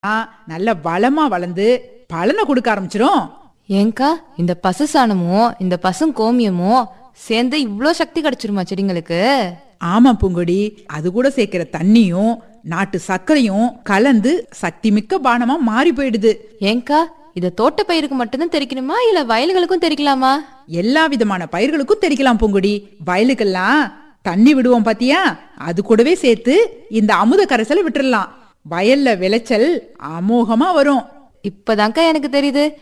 ஆ, நல்ல வளமா வளர்ந்து பலனை கொடுக்க ஆரம்பிச்சிரும் ஏங்கா இந்த பசு சாணமும் இந்த பசும் கோமியமும் சேர்ந்து இவ்ளோ சக்தி கிடைச்சிருமா செடிங்களுக்கு ஆமா பூங்கொடி அது கூட சேர்க்கிற தண்ணியும் நாட்டு சர்க்கரையும் கலந்து சக்தி மிக்க பானமா மாறி போயிடுது ஏங்கா இத தோட்ட பயிருக்கு மட்டும்தான் தெரிக்கணுமா இல்ல வயல்களுக்கும் தெரிக்கலாமா எல்லா விதமான பயிர்களுக்கும் தெளிக்கலாம் பூங்கொடி வயலுக்கெல்லாம் தண்ணி விடுவோம் பாத்தியா அது கூடவே சேர்த்து இந்த அமுத கரைசலை விட்டுறலாம் வயல்ல விளைச்சல் அமோகமா வரும் இப்பதான்க்கா எனக்கு தெரியுது